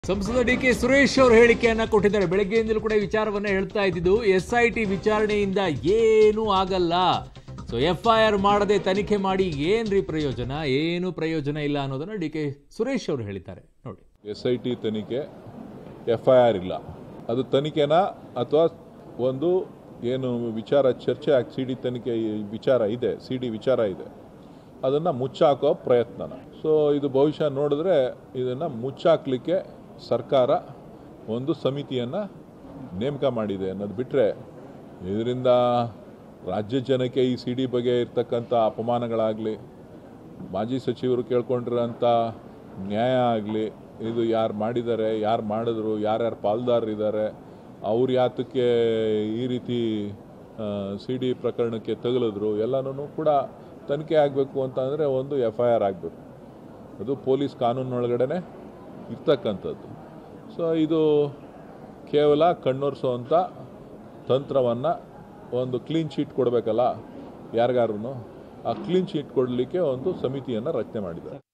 ಸಂಸದ D K Suresh ಅವರು ಹೇಳಿಕೆಯನ್ನ ಕೊಟ್ಟಿದ್ದಾರೆ ಬೆಳಗ್ಗೆಯಿಂದಲೂ ಕೂಡ ಈ ವಿಚಾರವನ್ನ ಹೇಳ್ತಾ ಇದ್ದಿದ್ದು ಎಸ್ ಐ ಟಿ ವಿಚಾರಣೆಯಿಂದ ಏನೂ ಆಗಲ್ಲ ಸೊ ಎಫ್ ಐ ಆರ್ ಮಾಡದೆ ತನಿಖೆ ಮಾಡಿ ಏನ್ರಿ ಪ್ರಯೋಜನ ಏನು ಪ್ರಯೋಜನ ಇಲ್ಲ ಅನ್ನೋದನ್ನ ಡಿ ಕೆ ಸುರೇಶ್ ಅವರು ಹೇಳಿದ್ದಾರೆ ನೋಡಿ ಎಸ್ ಐ ಟಿ ತನಿಖೆ ಎಫ್ ಐ ಆರ್ ಇಲ್ಲ ಅದು ತನಿಖೆನ ಅಥವಾ ಒಂದು ಏನು ವಿಚಾರ ಚರ್ಚೆ ಆಗಿ ಸಿ ಡಿ ತನಿಖೆ ಈ ವಿಚಾರ ಇದೆ ಸಿ ಡಿ ವಿಚಾರ ಇದೆ ಅದನ್ನು ಮುಚ್ಚಾಕೋ ಪ್ರಯತ್ನನ ಸೊ ಇದು ಬಹುಶಃ ನೋಡಿದ್ರೆ ಇದನ್ನು ಮುಚ್ಚಾಕ್ಲಿಕ್ಕೆ ಸರ್ಕಾರ ಒಂದು ಸಮಿತಿಯನ್ನು ನೇಮಕ ಮಾಡಿದೆ ಅನ್ನೋದು ಬಿಟ್ಟರೆ ಇದರಿಂದ ರಾಜ್ಯ ಜನಕ್ಕೆ ಈ ಸಿ ಡಿ ಬಗ್ಗೆ ಇರ್ತಕ್ಕಂಥ ಅಪಮಾನಗಳಾಗಲಿ ಮಾಜಿ ಸಚಿವರು ಕೇಳ್ಕೊಂಡಿರೋಂಥ ನ್ಯಾಯ ಆಗಲಿ ಇದು ಯಾರು ಮಾಡಿದ್ದಾರೆ ಯಾರು ಮಾಡಿದ್ರು ಯಾರ್ಯಾರು ಪಾಲ್ದಾರರಿದ್ದಾರೆ ಅವ್ರು ಯಾತಕ್ಕೆ ಈ ರೀತಿ ಸಿ ಡಿ ಪ್ರಕರಣಕ್ಕೆ ತಗಲಿದ್ರು ಎಲ್ಲನೂ ಕೂಡ ತನಿಖೆ ಆಗಬೇಕು ಅಂತ ಅಂದರೆ ಒಂದು ಎಫ್ ಐ ಆರ್ ಆಗಬೇಕು ಅದು ಪೊಲೀಸ್ ಕಾನೂನೊಳಗಡೆ ಇರ್ತಕ್ಕಂಥದ್ದು ಸೊ ಇದು ಕೇವಲ ಕಣ್ಣೊರೆಸುವಂಥ ತಂತ್ರವನ್ನು ಒಂದು ಕ್ಲೀನ್ ಶೀಟ್ ಕೊಡಬೇಕಲ್ಲ ಯಾರಿಗಾರು ಆ ಕ್ಲೀನ್ ಶೀಟ್ ಕೊಡಲಿಕ್ಕೆ ಒಂದು ಸಮಿತಿಯನ್ನು ರಚನೆ ಮಾಡಿದ್ದಾರೆ